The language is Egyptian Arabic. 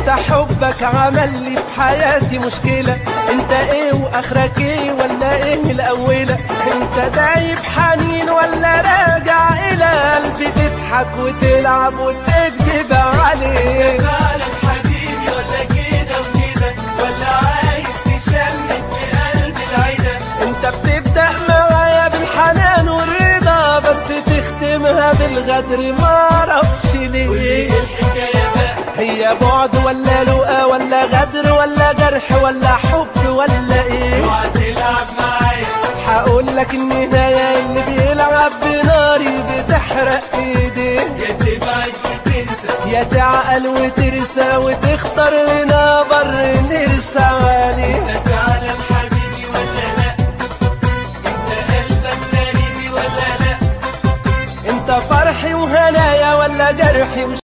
انت حبك عمل لي في حياتي مشكلة انت ايه واخرك ايه ولا ايه الاولة انت دايب حنين ولا راجع الى قلبي تضحك وتلعب وتكذب عليه فعلا حبيبي ولا كده وكده ولا عايز تشمت في قلبي العيدة انت بتبدأ معايا بالحنان والرضا بس تختمها بالغدر ما اعرفش ليه ايه الحكاية بقى هي بعد ولا لقا ولا غدر ولا جرح ولا حب ولا ايه اوعى تلعب معايا هقول لك النهاية اللي بيلعب بناري بتحرق ايديه يا تبعد وتنسى يا تعقل وترسى وتختار لنا بر نرسى عليه انت فعلا حبيبي ولا لا انت قلبك غريبي ولا لا انت فرحي وهنايا ولا جرحي